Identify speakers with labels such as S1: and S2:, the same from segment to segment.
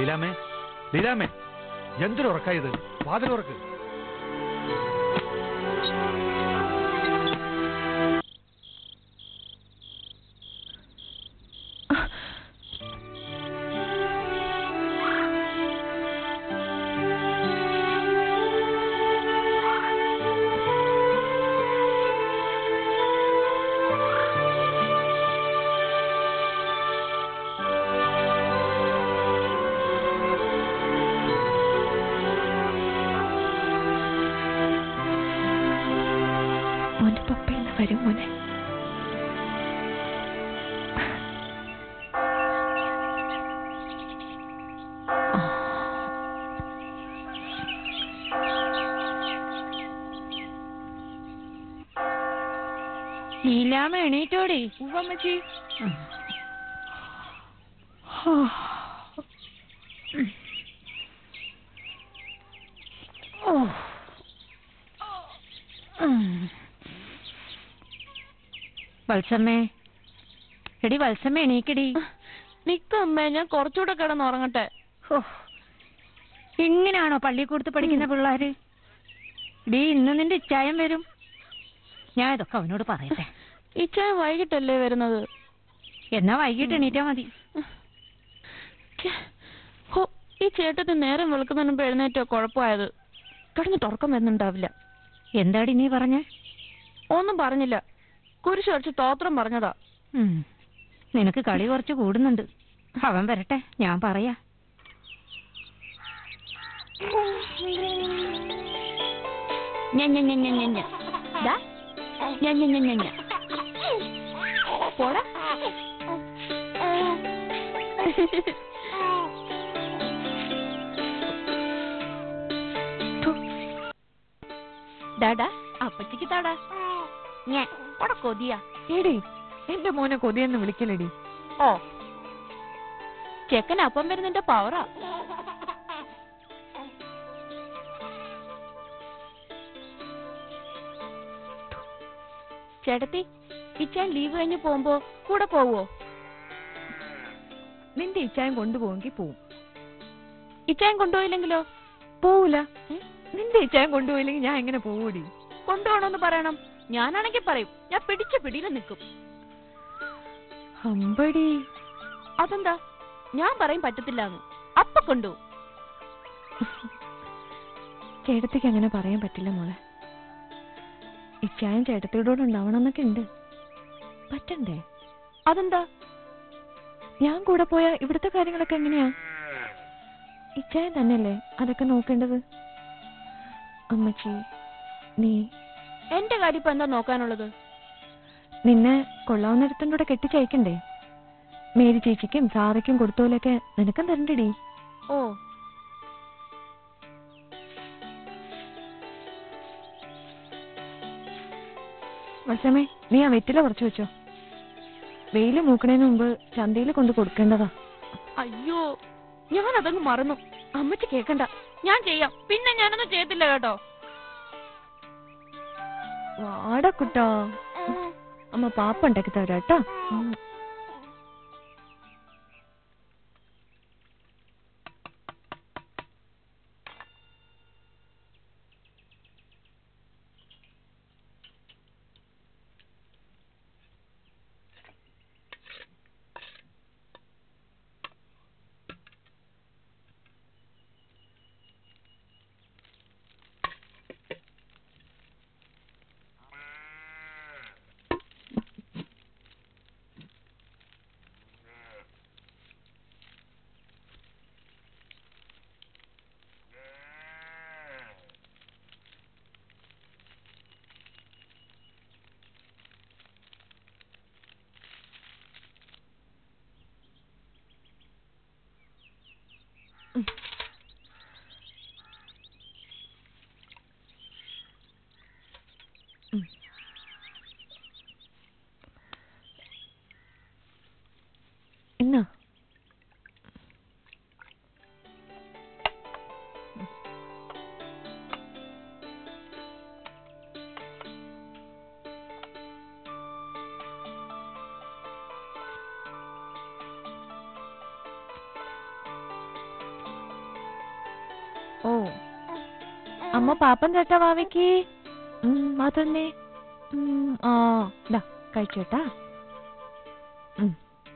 S1: ലീലാമേ ലീലാമേ എന്തൊരു ഉറക്കായത് വാതിലുറക്ക്
S2: മോന്റെ പപ്പ ഇന്ന് വരും മോനെ
S3: ലീലാമ എണീറ്റോടി ഉവ്വമ്മച്ചി വത്സമ്മേ എടി വത്സമ്മ എണീക്കടി
S4: നിക്കമ്മേ ഞാൻ കുറച്ചുകൂടെ കിടന്ന് ഉറങ്ങട്ടെ
S3: ഹോ. ഇങ്ങനെയാണോ പള്ളിക്കൂടത്ത് പഠിക്കുന്ന പിള്ളേര് ഡീ ഇന്ന് നിന്റെ ഇച്ചായം വരും ഞാൻ ഇതൊക്കെ അവനോട് പറയട്ടെ
S4: ഇച്ചായ വൈകിട്ടല്ലേ വരുന്നത്
S3: എന്നാ വൈകിട്ട് എണീറ്റാ മതി
S4: ഛെ, ഹോ, ഈ ചേട്ടത്തിന് നേരം വെളുക്കുന്നതിന് മുമ്പ് എഴുന്നേറ്റോ കുഴപ്പമായത് കിടന്നിട്ട് ഉറക്കം വരുന്നുണ്ടാവില്ല
S3: എന്താടി നീ പറഞ്ഞേ
S4: ഒന്നും പറഞ്ഞില്ല കുരിശ് വരച്ച് തോത്രം പറഞ്ഞതാ
S3: ഉം. നിനക്ക് കളി കുറച്ച് കൂടുന്നുണ്ട് അവൻ വരട്ടെ ഞാൻ പറയാ
S4: ഞ, ഞ, ഞ, ഞ, ഞ, ഞ. ദാ. ഞ, ഞ, ഞ, ഞ, ഞ. പോടാ ഥു. ഡാടാ അപ്പച്ചിക്ക് താടാ ഞാൻ പോടാ കൊതിയാ
S2: എടി എന്റെ മോനെ കൊതിയെന്ന് വിളിക്കലടി
S4: ഓ ചെക്കൻ അപ്പം വരുന്നതിന്റെ പവറാ ചേട്ടത്തി ഇച്ചാൻ ലീവ് കഴിഞ്ഞ് പോകുമ്പോ കൂടെ പോവോ
S2: നിന്റെ ഇച്ഛായം കൊണ്ടുപോകുമെങ്കിൽ പോവും
S4: ഇച്ചാൻ കൊണ്ടുപോയില്ലെങ്കിലോ
S2: പോവൂല നിന്റെ ഇച്ഛായം കൊണ്ടുപോയില്ലെങ്കിൽ ഞാൻ എങ്ങനെ പോവൂടി
S4: കൊണ്ടുപോകണമെന്ന് പറയണം ഞാനാണെങ്കിൽ പറയും ഞാൻ പിടിച്ച പിടിയിൽ നിൽക്കും
S2: അമ്പടി
S4: അതെന്താ ഞാൻ പറയും പറ്റത്തില്ലാന്ന് അപ്പൊ കൊണ്ടു
S2: ചേട്ടത്തിക്ക് അങ്ങനെ പറയാൻ പറ്റില്ല മോളെ ഇച്ചായം ചേട്ടത്തിയോട് ഉണ്ടാവണമെന്നൊക്കെ ഉണ്ട് പറ്റണ്ടേ
S4: അതെന്താ
S2: ഞാൻ കൂടെ പോയാ ഇവിടുത്തെ കാര്യങ്ങളൊക്കെ എങ്ങനെയാ ഇച്ചായം തന്നെയല്ലേ അതൊക്കെ നോക്കേണ്ടത് അമ്മച്ചി നീ
S4: എന്റെ കാര്യം ഇപ്പൊ എന്താ നോക്കാനുള്ളത്
S2: നിന്നെ കൊള്ളാവുന്നിടത്തിൻ്റെ കൂടെ കെട്ടിച്ചയക്കണ്ടേ മേരി ചേച്ചിക്കും സാറയ്ക്കും കൊടുത്തോലൊക്കെ നിനക്കും തരണ്ടടി
S4: ഓ
S2: വത്സമേ നീ ആ വെറ്റില കുറച്ച് വെച്ചോ വെയില് മൂക്കണേന് മുമ്പ് ചന്തയിൽ കൊണ്ട് കൊടുക്കേണ്ടതാ
S4: അയ്യോ ഞാൻ അതങ്ങ് മറന്നു അമ്മച്ചി കേക്കണ്ട ഞാൻ ചെയ്യാം പിന്നെ ഞാനൊന്നും ചെയ്യത്തില്ല കേട്ടോ
S2: വാടക്കുട്ടാ അമ്മ പാപ്പ ഉണ്ടാക്കി തരാട്ടോ എന്നാ ഓ അമ്മ പാപ്പം ചേട്ടാ വാവയ്ക്ക് മാത്രന്നേ ആ ഇതാ കഴിച്ചേട്ടാ ഉം.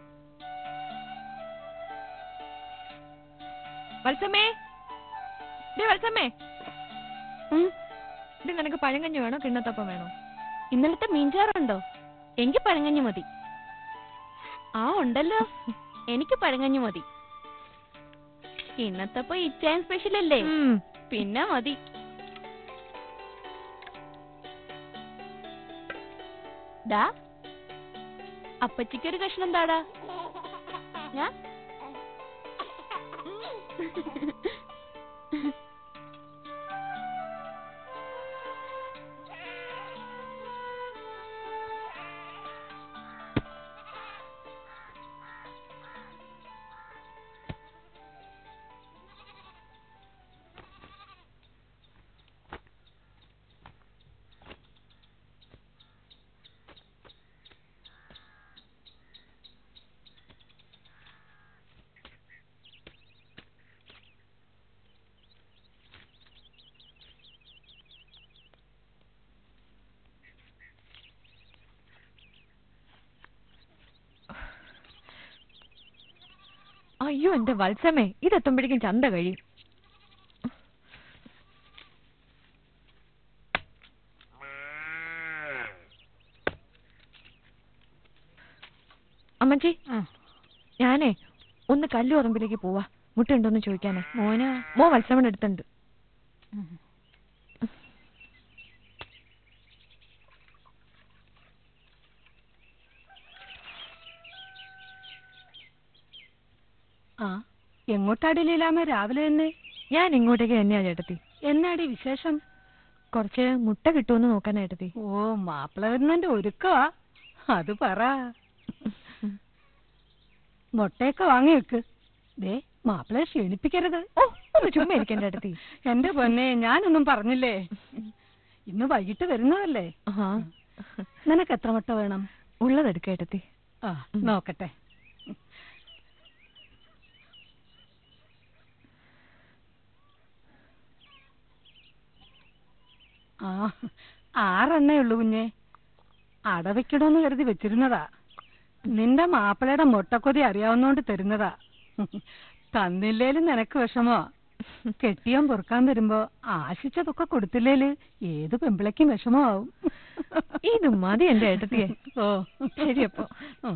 S2: വത്സമ്മേ ദേ വത്സമ്മേ
S4: ഉം,
S2: ഇത് നിനക്ക് പഴങ്കഞ്ഞി വേണോ കിണ്ണത്തപ്പം വേണോ
S4: ഇന്നലത്തെ മീൻചാറുണ്ടോ എനിക്ക് പഴങ്കഞ്ഞി മതി ആ ഉണ്ടല്ലോ എനിക്ക് പഴങ്കഞ്ഞി മതി ഇന്നത്തപ്പോ ഇറ്റാൻ സ്പെഷ്യൽ അല്ലേ
S2: ഉം.
S4: പിന്നെ മതി ഡാ അപ്പച്ചിക്കൊരു കഷ്ണം താടാ ഞാൻ
S2: അയ്യോ എന്റെ വത്സമേ ഇതെത്തുമ്പോഴേക്കും ചന്ത കഴിയും അമ്മച്ചി
S3: ആ
S2: ഞാനേ ഒന്ന് കല്ലുറമ്പിലേക്ക് പോവാ മുട്ടുണ്ടോന്ന് ചോദിക്കാനേ
S3: മോനോ
S2: മോ വത്സമയുടെ അടുത്തുണ്ട്
S5: ആ എങ്ങോട്ടാടി ലീലാമ്മ രാവിലെ തന്നെ
S2: ഞാൻ ഇങ്ങോട്ടേക്ക് തന്നെയാ ചേട്ടത്തി
S5: എന്നാടി വിശേഷം
S2: കുറച്ച് മുട്ട കിട്ടുമെന്ന് നോക്കാനാ ചേട്ടത്തി
S5: ഓ മാപ്പിള വരുന്നതിന്റെ ഒരുക്കവാ അത് പറ മുട്ടയൊക്കെ വാങ്ങി വെക്ക് ദേ മാപ്പിളയെ ക്ഷീണിപ്പിക്കരുത്
S2: ഓ ഒന്ന് ചുമ്മാ ഇരിക്കണ്ട ചേട്ടത്തി
S5: എന്റെ പൊന്നെ ഞാനൊന്നും പറഞ്ഞില്ലേ ഇന്ന് വൈകിട്ട് വരുന്നതല്ലേ
S2: ആ
S5: നിനക്ക് എത്ര മുട്ട വേണം
S2: ഉള്ളതെടുക്ക ചേട്ടത്തി
S5: ആ നോക്കട്ടെ ആ ആറെണ്ണേ ഉള്ളൂ കുഞ്ഞെ അടവയ്ക്കണോന്ന് കരുതി വെച്ചിരുന്നതാ നിന്റെ മാപ്പിളയുടെ മുട്ടക്കൊതി അറിയാവുന്നോണ്ട് തരുന്നതാ തന്നില്ലേലും നിനക്ക് വിഷമോ കെട്ടിയാൻ പൊറുക്കാൻ വരുമ്പോ ആശിച്ചതൊക്കെ കൊടുത്തില്ലേല് ഏത് പെമ്പിളയ്ക്കും വിഷമമാവും
S2: ഇത് മതി എന്റെ ഏട്ടത്തിയെ
S5: ഓ
S2: ശരിയപ്പോ
S5: ഉം.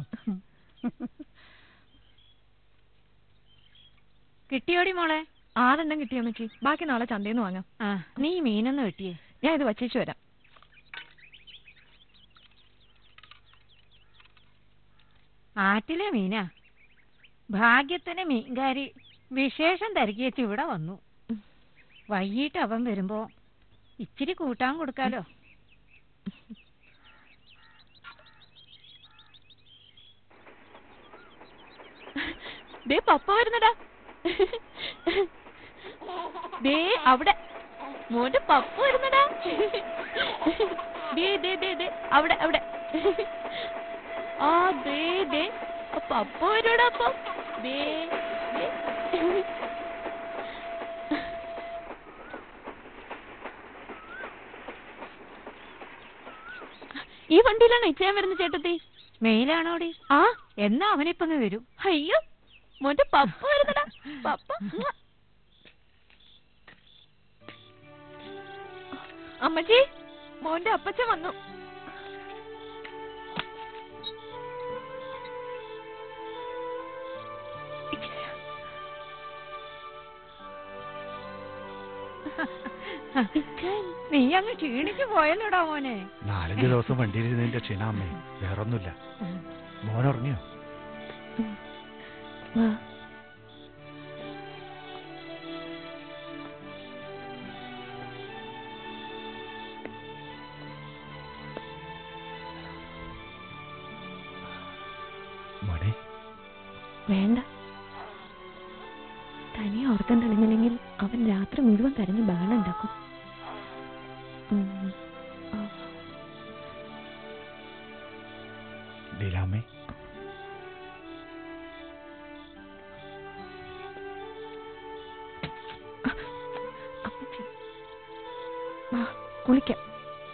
S3: കിട്ടിയോടി മോളെ
S2: ആറെണ്ണം കിട്ടിയ അമ്മച്ചി ബാക്കി നാളെ ചന്തയിൽ നിന്ന് വാങ്ങാം
S3: ആ നീ മീനൊന്ന് കിട്ടിയേ
S2: ഞാൻ ഇത് വച്ചേച്ചു വരാം
S3: ആറ്റിലെ മീനാ ഭാഗ്യത്തിന് മീൻകാരി വിശേഷം തിരക്കിയേച്ച് ഇവിടെ വന്നു വൈകിട്ട് അവൻ വരുമ്പോ ഇച്ചിരി കൂട്ടാൻ കൊടുക്കാലോ
S4: ദേ പപ്പ വരുന്നടാ ദേ അവിടെ മോന്റെ പപ്പ വരുന്നടാ ദേ ദേ ദേ ദേ അവിടെ അവിടെ ആ ദേ ദേ ആ പപ്പ വരുടാ അപ്പം ദേ ദേ ഈ വണ്ടിയിലാണ് ഇച്ചയാൻ വരുന്ന ചേട്ടത്തി
S3: മെയിലാണോടി
S4: ആ
S3: എന്നാ അവനിപ്പൊന്ന് വരും
S4: അയ്യോ മോന്റെ പപ്പ വരുന്നടാ പപ്പ ഉമ്മ.
S2: അമ്മച്ചി മോന്റെ അപ്പച്ചൻ വന്നു
S3: നീ അങ്ങ് ക്ഷീണിച്ചു പോയല്ലോടാ മോനെ
S1: നാലഞ്ച് ദിവസം വണ്ടിയിലിരുന്നതിന്റെ ക്ഷീണാമ്മേ വേറൊന്നുമില്ല മോനുറങ്ങിയോ
S2: വാ.
S1: മോനെ
S2: വേണ്ട തനിയെ ഉറക്കം തെളിഞ്ഞില്ലെങ്കിൽ അവൻ രാത്രി മുഴുവൻ കരഞ്ഞ് ബഹളം ഉണ്ടാക്കും ഉം. ആ.
S1: ലീലാമ്മേ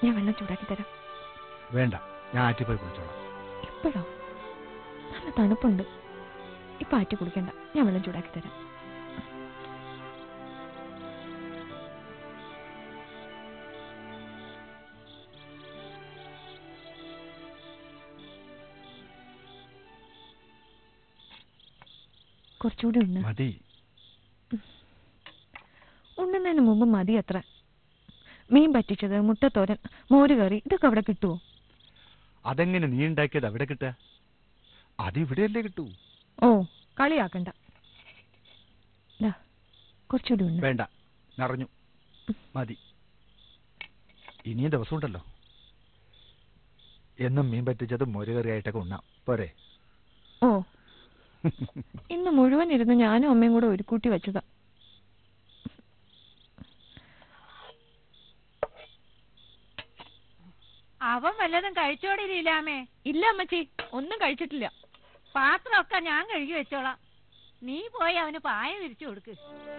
S2: ഞാൻ വെള്ളം ചൂടാക്കി തരാം
S1: വേണ്ട ഞാൻ ആറ്റി പോയി കുളിച്ചോളാം
S2: ഇപ്പോഴോ നല്ല തണുപ്പുണ്ട് ഇപ്പൊ ആറ്റി കുടിക്കണ്ട ഞാൻ വെള്ളം ചൂടാക്കി തരാം കുറച്ചുകൂടി ഉണ്ട്
S1: മതി
S2: ഉണ്ണുന്നതിന് മുമ്പ് മതി അത്ര മീൻ പറ്റിച്ചത് മുട്ടത്തോരൻ മോര് കറി ഇതൊക്കെ അവിടെ കിട്ടുമോ
S1: അതെങ്ങനെ നീ ഉണ്ടാക്കിയത് അവിടെ കിട്ടുക അത് ഇവിടെയല്ലേ കിട്ടൂ
S2: ഓ കളിയാക്കണ്ട ദാ, കുറച്ചുകൂടി ഉണ്ട്
S1: വേണ്ട നിറഞ്ഞു മതി ഇനിയും ദിവസമുണ്ടല്ലോ എന്നും മീൻ പറ്റിച്ചതും മോരുകറിയായിട്ടൊക്കെ ഉണ്ണാം പോരെ
S2: ഓ ഇന്ന് മുഴുവൻ ഇരുന്ന് ഞാനും അമ്മയും കൂടെ ഒരു കൂട്ടി വെച്ചതാ
S3: അവൻ വല്ലതും കഴിച്ചോടി ലീലാമേ
S2: ഇല്ല അമ്മച്ചി ഒന്നും കഴിച്ചിട്ടില്ല
S3: പാത്രമൊക്കെ ഞാൻ കഴുകി വെച്ചോളാം നീ പോയി അവന് പായ വിരിച്ചു കൊടുക്ക്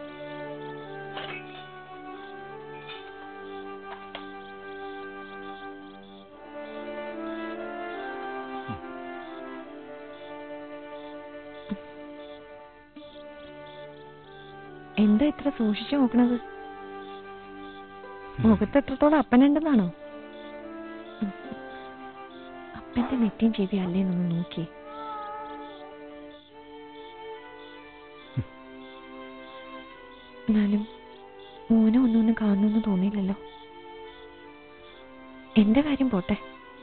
S2: എന്താ ഇത്ര സൂക്ഷിച്ചു നോക്കണത് മുഖത്ത് എത്രത്തോളം അപ്പനുണ്ടെന്നാണോ ഉം. അപ്പന്റെ നെറ്റിയും ചെവി അല്ലേന്നൊന്ന് നോക്കിയേ എന്നാലും മോനെ ഒന്നൊന്നും കാണുന്നു തോന്നിയില്ലല്ലോ എന്റെ കാര്യം പോട്ടെ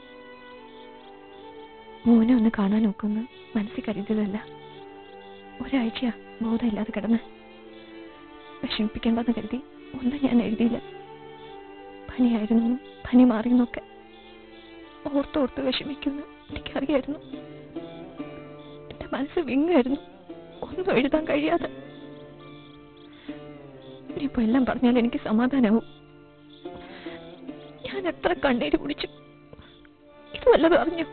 S2: മോനെ ഒന്ന് കാണാൻ നോക്കുന്ന മനസ്സിൽ കരുതിയതല്ല ഒരാഴ്ചയാ ബോധമില്ലാതെ കിടന്ന് വിഷമിപ്പിക്കേണ്ടെന്ന് കരുതി ഒന്നും ഞാൻ എഴുതിയില്ല പനിയായിരുന്നു പനി മാറിയെന്നൊക്കെ ഓർത്തോർത്ത് വിഷമിക്കുന്നു എനിക്കറിയായിരുന്നു എന്റെ മനസ്സ് വിങ്ങായിരുന്നു ഒന്നും എഴുതാൻ കഴിയാതെ ഇനിയിപ്പോ എല്ലാം പറഞ്ഞാൽ എനിക്ക് സമാധാനാവും ഞാൻ എത്ര കണ്ണീര് കുടിച്ചു ഇത് വല്ലതും അറിഞ്ഞു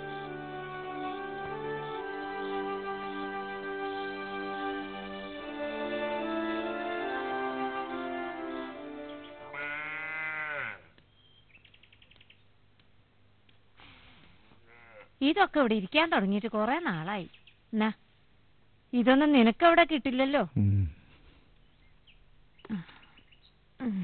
S3: ഇതൊക്കെ ഇവിടെ ഇരിക്കാൻ തുടങ്ങിയിട്ട് കുറെ നാളായി എന്നാ ഇതൊന്നും നിനക്കവിടെ കിട്ടില്ലല്ലോ
S1: ഉം.
S3: ഉം.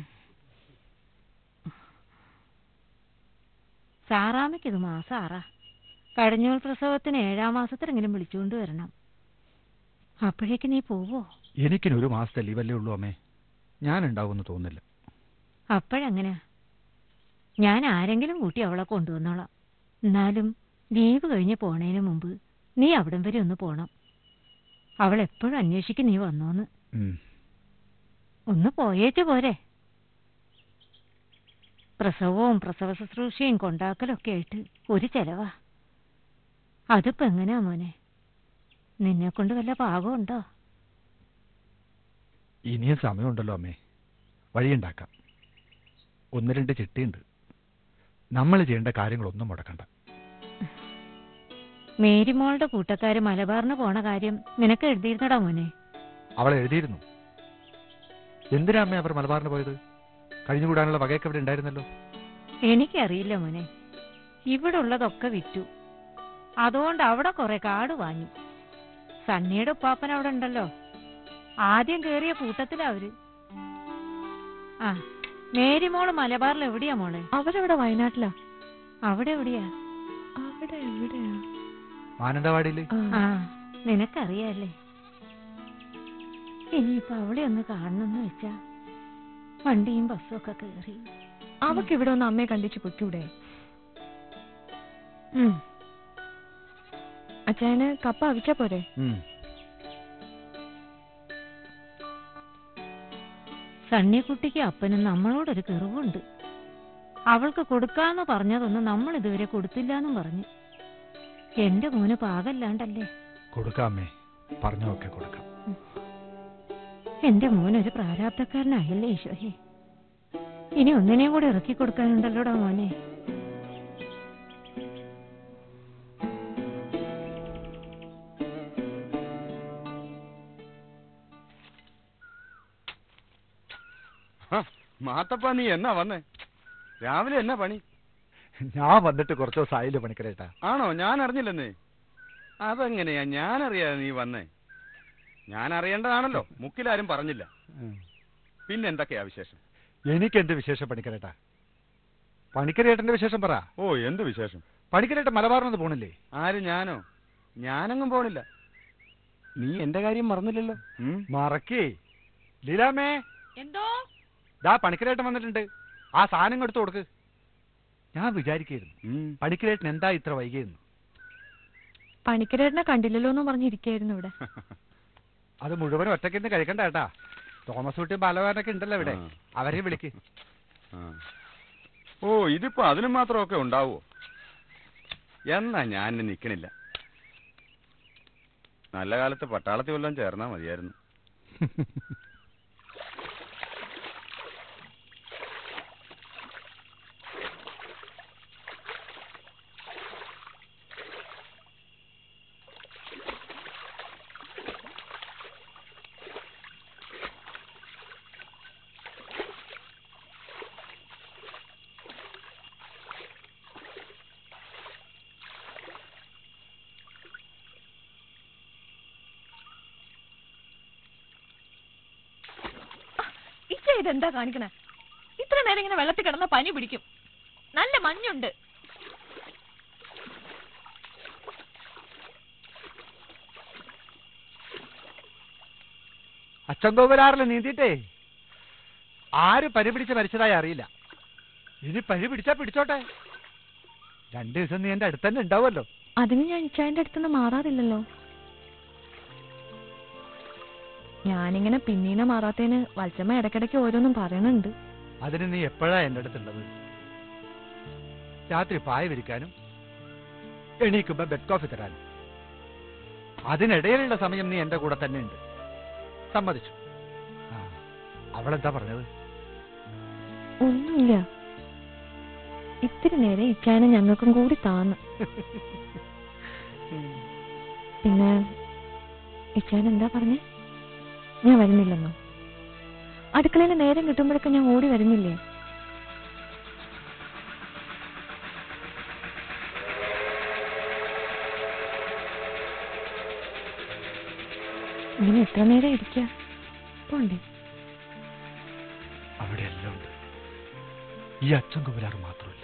S3: സാറാമ്മയ്ക്ക് ഇത് മാസം ആറാ കടഞ്ഞൂൽ പ്രസവത്തിന് ഏഴാം മാസത്തിലെങ്കിലും വിളിച്ചുകൊണ്ട് വരണം അപ്പോഴേക്ക് നീ പോവോ
S1: എനിക്കിനി ഒരു മാസത്തെ ലീവല്ലേ ഉള്ളൂ അമ്മേ ഞാൻ ഉണ്ടാവുമെന്ന് തോന്നുന്നില്ല
S3: അപ്പോഴങ്ങനെ ഞാൻ ആരെങ്കിലും കൂട്ടി അവളെ കൊണ്ടുവന്നോളാം എന്നാലും ലീവ് കഴിഞ്ഞ് പോണേന് മുമ്പ് നീ അവിടം വരെ ഒന്ന് പോണം അവൾ എപ്പോഴും അന്വേഷിക്കും നീ വന്നോന്ന്
S1: ഉം.
S3: ഒന്ന് പോയേച്ച് പോരെ പ്രസവവും പ്രസവ ശുശ്രൂഷയും കൊണ്ടാക്കലൊക്കെ ആയിട്ട് ഒരു ചെലവാ അതിപ്പോ എങ്ങനെയാ മോനെ നിന്നെ കൊണ്ട് വല്ല പാകമുണ്ടോ
S1: ഇനിയും സമയമുണ്ടല്ലോ അമ്മേ വഴിയുണ്ടാക്കാം ഒന്ന് രണ്ട് ചിട്ടിയുണ്ട് നമ്മൾ ചെയ്യേണ്ട കാര്യങ്ങളൊന്നും മുടക്കണ്ട
S3: മേരിമോളുടെ കൂട്ടക്കാര് മലബാറിന് പോണ കാര്യം നിനക്ക് എഴുതിയിരുന്നടാ മോനെ
S1: അവൾ എഴുതിയിരുന്നു എന്തിനാ അമ്മേ അവർ മലബാറിന് പോയത് കഴിഞ്ഞുകൂടാനുള്ള വകയൊക്കെ ഇവിടെ ഉണ്ടായിരുന്നല്ലോ
S3: എനിക്കറിയില്ല മോനെ ഇവിടെ ഉള്ളതൊക്കെ വിറ്റു അതുകൊണ്ട് അവിടെ കുറെ കാട് വാങ്ങി സണ്ണിയുടെ ഉപ്പാപ്പൻ അവിടെ ഉണ്ടല്ലോ ആദ്യം കേറിയ കൂട്ടത്തിലാ അവര് ആ മേരിമോള് മലബാറിൽ എവിടെയാ മോളെ
S2: അവരവിടെ വയനാട്ടിലാ
S3: അവിടെ എവിടെയാ
S2: അവിടെ എവിടെയാ
S1: മാനന്തവാടിയില്
S3: ആ നിനക്കറിയാല്ലേ ഇനിയിപ്പൊ അവിടെ ഒന്ന് കാണണമെന്ന് വെച്ചാ വണ്ടിയും ബസ്സും ഒക്കെ കേറി
S2: അവക്ക് ഇവിടെ ഒന്ന് അമ്മയെ കണ്ടിച്ച് പൊയ്ക്കൂടെ
S3: ഉം
S2: അച്ചായന് കപ്പ അവിച്ച പോരെ
S1: ഉം.
S3: സണ്ണിക്കുട്ടിക്ക് അപ്പനും നമ്മളോടൊരു കെറിവുണ്ട് അവൾക്ക് കൊടുക്കാന്ന് പറഞ്ഞതൊന്നും നമ്മൾ ഇതുവരെ കൊടുത്തില്ലാന്നും പറഞ്ഞു എന്റെ മോന് പാകല്ലാണ്ടല്ലേ
S1: കൊടുക്കാം അമ്മേ പറഞ്ഞൊക്കെ കൊടുക്കാം
S3: എന്റെ മോനൊരു പ്രാരാബ്ധക്കാരനായല്ലേ ഈശോയെ ഇനി ഒന്നിനെയും കൂടി ഇറക്കി കൊടുക്കാനുണ്ടല്ലോടാ മോനെ
S6: மாத்தப்பா நீ என்ன வந்த രാവിലെ എന്നാ പണി
S1: ഞാൻ വന്നിട്ട് കുറച്ച് ദിവസം ആയില്ല പണിക്കരേട്ടാ
S6: ആണോ ഞാൻ അറിഞ്ഞില്ലെന്നേ അതെങ്ങനെയാ ഞാൻ അറിയാതെ നീ വന്നേ ഞാൻ അറിയേണ്ടതാണല്ലോ മുക്കിലാരും പറഞ്ഞില്ല പിന്നെ എന്തൊക്കെയാ വിശേഷം
S1: എനിക്ക് എന്ത് വിശേഷം പണിക്കരേട്ടാ പണിക്കരേട്ടന്റെ വിശേഷം പറ
S6: ഓ എന്ത് വിശേഷം
S1: പണിക്കരേട്ടൻ മലബാറിനൊന്ന് പോണില്ലേ
S6: ആര് ഞാനോ ഞാനെങ്ങും പോണില്ല നീ എന്റെ കാര്യം മറന്നില്ലല്ലോ ഉം?
S1: മറക്കേ ലീലാമേ
S4: എന്തോ
S1: ദാ പണിക്കരേട്ടൻ വന്നിട്ടുണ്ട് ആ സാധനം എടുത്തു കൊടുക്ക് ഞാൻ വിചാരിക്കായിരുന്നു
S6: ഉം.
S1: പണിക്കരേട്ടൻ എന്താ ഇത്ര വൈകിയെന്ന്
S2: പണിക്കരേട്ടനെ കണ്ടില്ലല്ലോ എന്ന് പറഞ്ഞിരിക്കായിരുന്നു ഇവിടെ
S1: അത് മുഴുവൻ ഒറ്റയ്ക്ക് കഴിക്കണ്ട കേട്ടാ തോമസ് കുട്ടിയും ബാലവാരനൊക്കെ ഉണ്ടല്ലോ ഇവിടെ
S6: ആ.
S1: അവരെ വിളിക്ക്
S6: ആ. ഓ ഇതിപ്പോ അതിനും മാത്രമൊക്കെ ഉണ്ടാവോ എന്നാ ഞാൻ ഇനി നിക്കണില്ല നല്ല കാലത്ത് പട്ടാളത്തിൽ വല്ലതും ചേർന്നാ മതിയായിരുന്നു
S2: ഇച്ച ഇതെന്താ കാണിക്കണേ ഇത്ര നേരം ഇങ്ങനെ വെള്ളത്തിൽ കിടന്ന പനി പിടിക്കും നല്ല മഞ്ഞുണ്ട്
S1: അച്ചൻകോവിലാറിൽ നീന്തിട്ടേ ആര് പനി പിടിച്ച് മരിച്ചതായി അറിയില്ല ഇനി പനി പിടിച്ചാ പിടിച്ചോട്ടെ രണ്ടു ദിവസം നീ എന്റെ അടുത്ത് തന്നെ ഉണ്ടാവുമല്ലോ
S2: അതിന് ഞാൻ ഇച്ചായന്റെ അടുത്തുനിന്ന് മാറാറില്ലല്ലോ ഞാനിങ്ങനെ പിന്നീനെ മാറാത്തതിന് വത്സമ്മ ഇടയ്ക്കിടയ്ക്ക് ഓരോന്നും പറയണുണ്ട്
S1: അതിന് നീ എപ്പോഴാ എന്റെ അടുത്തുള്ളത് രാത്രി പായ വിരിക്കാനും എണീക്കുമ്പോ ബെഡ് കോഫി തരാനും അതിനിടയിലുള്ള സമയം നീ എന്റെ കൂടെ തന്നെ ഉണ്ട് സമ്മതിച്ചു ആ, അവളെന്താ പറഞ്ഞത്
S2: ഒന്നുമില്ല ഇത്തിരി നേരം ഇച്ചായനെ ഞങ്ങൾക്കും കൂടി താന്ന് പിന്നെ ഇച്ചായൻ എന്താ പറഞ്ഞേ ഞാൻ വരുന്നില്ലെന്നോ അടുക്കളയിൽ നേരം കിട്ടുമ്പോഴൊക്കെ ഞാൻ ഓടി വരുന്നില്ലേ ഇങ്ങനെ എത്ര നേരം ഇരിക്കുക പോണ്ടേ
S1: അവിടെ എല്ലാം ഉണ്ട് ഈ അച്ഛൻ കുബിലാറ് മാത്രമല്ല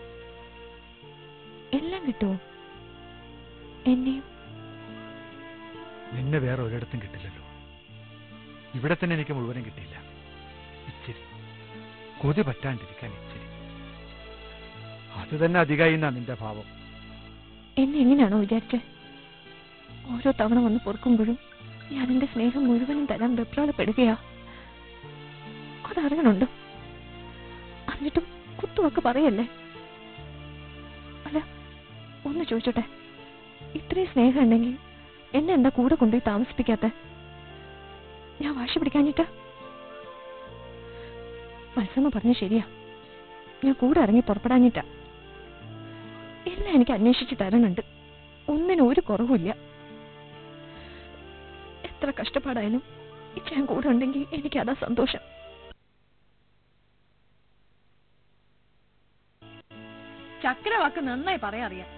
S2: എല്ലാം കിട്ടുമോ എന്നെയും
S1: നിന്നെ വേറെ ഒരിടത്തും കിട്ടില്ലല്ലോ ഇവിടെ തന്നെ എനിക്ക് മുഴുവനും കിട്ടിയില്ല ഇച്ചിരി കൊതി പറ്റാണ്ടിരിക്കാൻ ഇച്ചിരി അത് തന്നെ അധികമായി എന്നാ നിന്റെ ഭാവം
S2: എന്നെ എങ്ങനെയാണോ വിചാരിച്ചത് ഓരോ തവണ വന്ന് പൊറുക്കുമ്പോഴും ഞാൻ എന്റെ സ്നേഹം മുഴുവനും തരാൻ വെപ്രാളപ്പെടുകയാ അതറിയണുണ്ടോ എന്നിട്ടും കുത്തുവാക്ക് പറയല്ലേ അല്ല ഒന്ന് ചോദിച്ചോട്ടെ ഇത്രയും സ്നേഹം ഉണ്ടെങ്കിൽ എന്നെ എന്താ കൂടെ കൊണ്ടുപോയി താമസിപ്പിക്കാത്ത ഞാൻ വാശി പിടിക്കാഞ്ഞിട്ടാ മത്സമ്മ പറഞ്ഞ ശരിയാ ഞാൻ കൂടെ ഇറങ്ങി പുറപ്പെടാഞ്ഞിട്ടാ എല്ലാം എനിക്ക് അന്വേഷിച്ച് തരണുണ്ട് ഒന്നിനും ഒരു കുറവുമില്ല എത്ര കഷ്ടപ്പാടായാലും ഇച്ചാൻ കൂടെ ഉണ്ടെങ്കിൽ എനിക്ക് അതാ സന്തോഷം ചക്രവാക്ക് നന്നായി പറയാറിയാം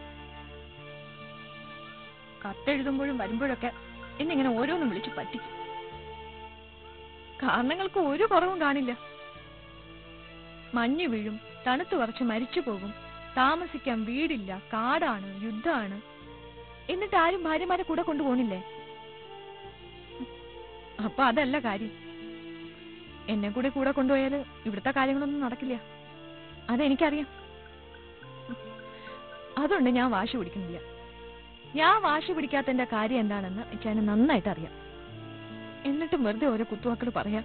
S2: കത്തെഴുതുമ്പോഴും വരുമ്പോഴൊക്കെ എന്നിങ്ങനെ ഓരോന്നും വിളിച്ചു പറ്റിക്കും കാരണങ്ങൾക്ക് ഒരു കുറവും കാണില്ല മഞ്ഞ് വീഴും തണുത്തു വറച്ച് മരിച്ചു പോകും താമസിക്കാൻ വീടില്ല കാടാണ് യുദ്ധമാണ് എന്നിട്ട് ആരും ഭാര്യമാരെ കൂടെ കൊണ്ടുപോണില്ലേ അപ്പൊ അതല്ല കാര്യം എന്നെ കൂടെ കൂടെ കൊണ്ടുപോയാല് ഇവിടുത്തെ കാര്യങ്ങളൊന്നും നടക്കില്ല അതെനിക്കറിയാം അതുകൊണ്ട് ഞാൻ വാശി പിടിക്കുന്നില്ല ഞാൻ വാശി പിടിക്കാത്തതിന്റെ കാര്യം എന്താണെന്ന് ഇച്ചാന് നന്നായിട്ട് അറിയാം എന്നിട്ടും വെറുതെ ഓരോ കുത്തുവാക്കൾ പറയാം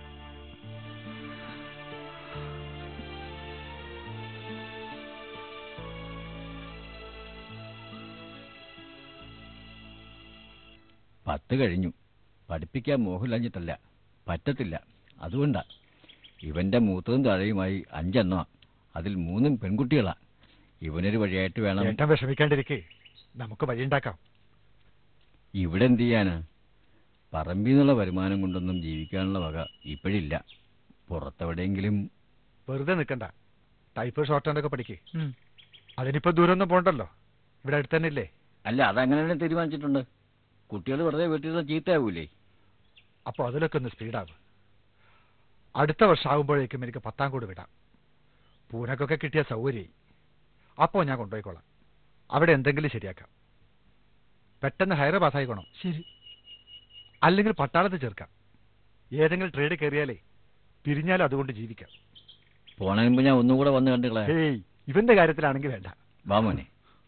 S7: പത്ത് കഴിഞ്ഞു പഠിപ്പിക്കാൻ മോഹമില്ലാഞ്ഞിട്ടല്ല പറ്റത്തില്ല അതുകൊണ്ടാ ഇവന്റെ മൂത്തതും താഴെയുമായി അഞ്ചെണ്ണമാ അതിൽ മൂന്നും പെൺകുട്ടികളാ ഇവനൊരു വഴിയായിട്ട് വേണം
S1: ഏട്ടൻ വിഷമിക്കാണ്ടിരിക്കേ നമുക്ക് വഴിയുണ്ടാക്കാം
S7: ഇവിടെ എന്ത് ചെയ്യാനാ പറമ്പിൽ നിന്നുള്ള വരുമാനം കൊണ്ടൊന്നും ജീവിക്കാനുള്ള വക ഇപ്പോഴില്ല പുറത്തെവിടെയെങ്കിലും
S1: വെറുതെ നിൽക്കണ്ട ടൈപ്പ് ഷോർട്ട് ഹാൻഡ് ഒക്കെ പഠിക്കേ അതിനിപ്പോ ദൂരമൊന്നും പോണ്ടല്ലോ ഇവിടെ അടുത്ത് തന്നെ ഇല്ലേ
S7: അല്ല അതങ്ങനെ തന്നെ തീരുമാനിച്ചിട്ടുണ്ട് കുട്ടികൾ വെറുതെ വീട്ടിൽ ചീത്തയാവൂലേ
S1: അപ്പോൾ അതിലൊക്കെ ഒന്ന് സ്പീഡാവും അടുത്ത വർഷം ആകുമ്പോഴേക്കും എനിക്ക് പത്താം കൂട് വിടാം പൂനക്കൊക്കെ കിട്ടിയ സൗകര്യമായി അപ്പോൾ ഞാൻ കൊണ്ടുപോയിക്കോളാം അവിടെ എന്തെങ്കിലും ശരിയാക്കാം പെട്ടെന്ന് ഹയർ പാസ്സായിക്കോണം
S8: ശരി
S1: അല്ലെങ്കിൽ പട്ടാളത്ത് ചേർക്കാം ഏതെങ്കിലും ട്രേഡ് കയറിയാലേ പിരിഞ്ഞാലും അതുകൊണ്ട് ജീവിക്കാം
S7: പോണതിന് മുമ്പ് ഞാൻ ഒന്നും കൂടെ വന്ന് കണ്ടുകളെ
S1: ഹേയ് ഇവന്റെ കാര്യത്തിലാണെങ്കിൽ വേണ്ട
S7: വാ മോനെ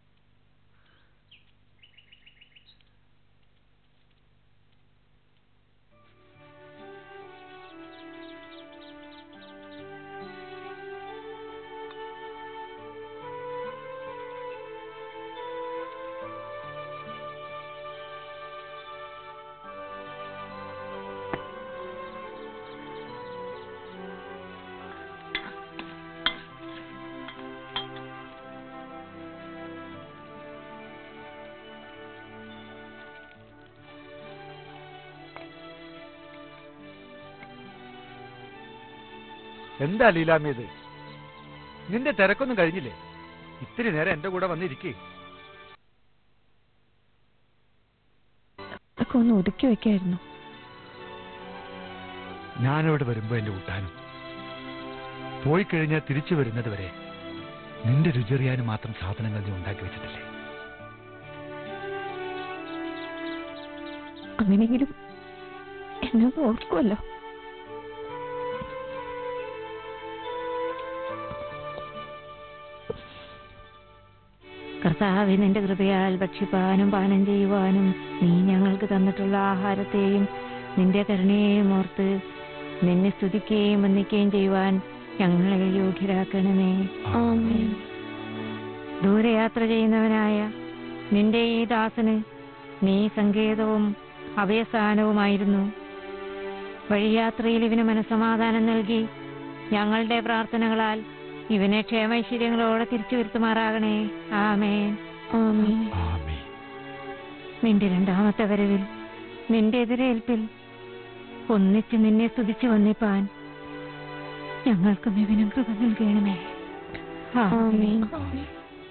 S1: എന്താ ലീലാമ്മ ഇത് നിന്റെ തിരക്കൊന്നും കഴിഞ്ഞില്ലേ ഇത്തിരി നേരം എന്റെ കൂടെ വന്നിരിക്കേ
S2: അതൊക്കെ ഒന്ന് ഒതുക്കി വെക്കായിരുന്നു
S1: ഞാനിവിടെ വരുമ്പോ എന്റെ കൂട്ടാനും പോയി കഴിഞ്ഞാൽ തിരിച്ചു വരുന്നത് വരെ നിന്റെ രുചിറിയാനും മാത്രം സാധനങ്ങൾ നീ ഉണ്ടാക്കി വെച്ചിട്ടില്ലേ
S2: അങ്ങനെയെങ്കിലും എന്നെ ഒന്ന് ഓർക്കുമല്ലോ
S3: കർത്താവെ നിന്റെ കൃപയാൽ ഭക്ഷിപ്പാനും പാനം ചെയ്യുവാനും നീ ഞങ്ങൾക്ക് തന്നിട്ടുള്ള ആഹാരത്തെയും നിന്റെ കരുണയെയും ഓർത്ത് നിന്നെ സ്തുതിക്കുകയും വന്ദിക്കുകയും ചെയ്യുവാൻ ഞങ്ങളെ യോഗ്യരാക്കണമേ
S2: ആമേൻ.
S3: ദൂരയാത്ര ചെയ്യുന്നവനായ നിന്റെ ഈ ദാസന് നീ സങ്കേതവും അഭയസ്ഥാനവുമായിരുന്നു വഴിയാത്രയിൽ ഇവന് മനസമാധാനം നൽകി ഞങ്ങളുടെ പ്രാർത്ഥനകളാൽ ഇവനെ ക്ഷേമൈശ്വര്യങ്ങളോടെ തിരിച്ചു വരുത്തുമാറാകണേ ആമേൻ
S2: ആമേൻ.
S1: ആമീൻ
S3: നിന്റെ രണ്ടാമത്തെ വരവിൽ നിന്റെ എതിരേൽപ്പിൽ ഒന്നിച്ച് നിന്നെ സ്തുതിച്ചു വന്നിപ്പാൻ ഞങ്ങൾക്കും ഇവനും കൃപ നൽകണമേ
S2: ആമേൻ.
S1: ആമീൻ.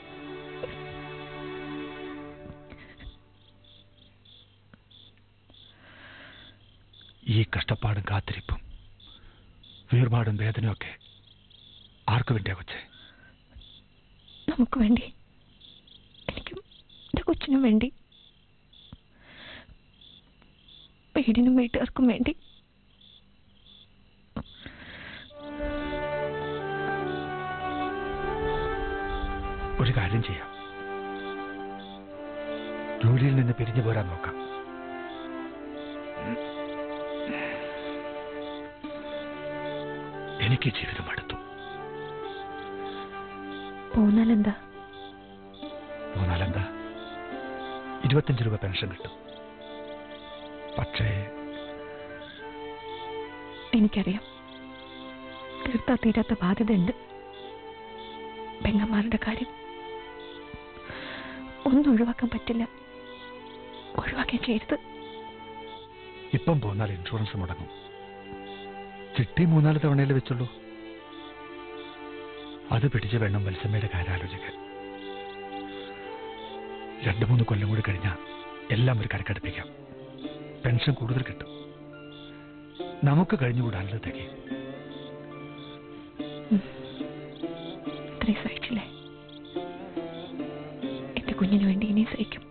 S1: ഈ കഷ്ടപ്പാടും കാത്തിരിപ്പും വീർപാടും വേദനയൊക്കെ ആർക്കു വേണ്ടിയാ കൊച്ചേ
S2: നമുക്ക് വേണ്ടി എനിക്കും എന്റെ കൊച്ചിനും വേണ്ടി വീടിനും വീട്ടുകാർക്കും വേണ്ടി
S1: ഒരു കാര്യം ചെയ്യാം ജോലിയിൽ നിന്ന് പിരിഞ്ഞു പോരാൻ നോക്കാം എനിക്ക് ജീവിതം അടുത്തു
S2: പോന്നാലെന്താ
S1: മൂന്നാലെന്താ ഇരുപത്തഞ്ച് രൂപ പെൻഷൻ കിട്ടും പക്ഷേ
S2: എനിക്കറിയാം തീർത്താ തീരാത്ത ബാധ്യതയുണ്ട് പെങ്ങന്മാരുടെ കാര്യം ഒന്നും ഒഴിവാക്കാൻ പറ്റില്ല ഒഴിവാക്കാൻ ചെയ്യരുത്
S1: ഇപ്പം പോന്നാൽ ഇൻഷുറൻസ് മുടങ്ങും ചിട്ടി മൂന്നാല് തവണയിൽ വെച്ചുള്ളൂ അത് പിടിച്ച് വേണം മത്സമ്മയുടെ കാര്യാലോചിക്കാൻ രണ്ടു മൂന്ന് കൊല്ലം കൂടി കഴിഞ്ഞാൽ എല്ലാം ഒരു കരക്കടുപ്പിക്കാം പെൻഷൻ കൂടുതൽ കിട്ടും നമുക്ക് കഴിഞ്ഞുകൂടാനുള്ളത് തികയും
S2: ഇത്രയും സഹിച്ചില്ലേ എന്റെ കുഞ്ഞിന് വേണ്ടി ഇനി സഹിക്കും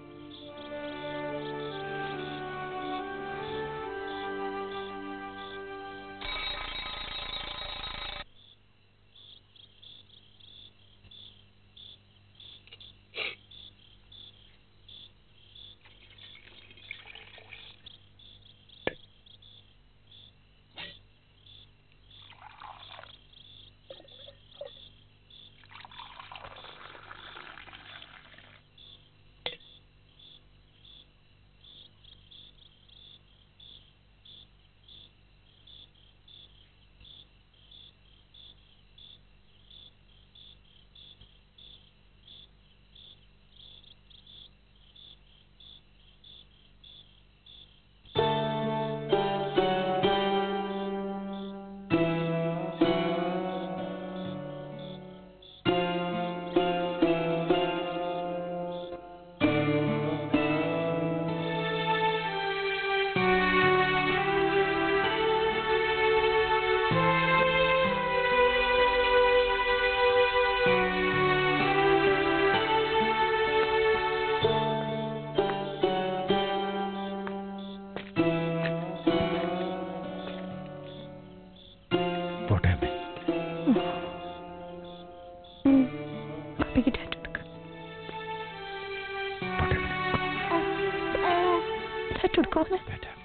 S2: പപ്പിക്ക് ടാറ്റു എടുക്ക് ടാറ്റു എടുക്കോ
S1: बेटा